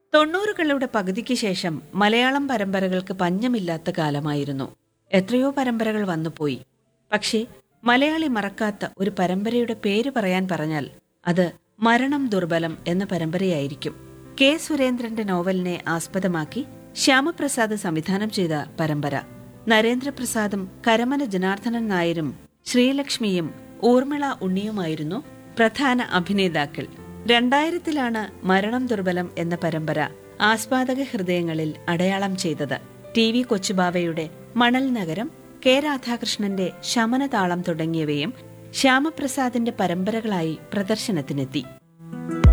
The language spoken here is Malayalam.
തൊണ്ണൂറുകളുടെ പകുതിക്ക് ശേഷം മലയാളം പരമ്പരകൾക്ക് പഞ്ഞമില്ലാത്ത കാലമായിരുന്നു എത്രയോ പരമ്പരകൾ വന്നുപോയി പക്ഷേ മലയാളി മറക്കാത്ത ഒരു പരമ്പരയുടെ പേര് പറയാൻ പറഞ്ഞാൽ അത് മരണം ദുർബലം എന്ന പരമ്പരയായിരിക്കും കെ സുരേന്ദ്രന്റെ നോവലിനെ ആസ്പദമാക്കി ശ്യാമപ്രസാദ് സംവിധാനം ചെയ്ത പരമ്പര നരേന്ദ്രപ്രസാദും കരമന ജനാർദ്ദനൻ നായരും ശ്രീലക്ഷ്മിയും ഊർമിള ഉണ്ണിയുമായിരുന്നു പ്രധാന അഭിനേതാക്കൾ രണ്ടായിരത്തിലാണ് മരണം ദുർബലം എന്ന പരമ്പര ആസ്വാദക ഹൃദയങ്ങളിൽ അടയാളം ചെയ്തത് ടി വി കൊച്ചുബാവയുടെ മണൽ നഗരം കെ രാധാകൃഷ്ണന്റെ ശമനതാളം തുടങ്ങിയവയും ശ്യാമപ്രസാദിന്റെ പരമ്പരകളായി പ്രദർശനത്തിനെത്തി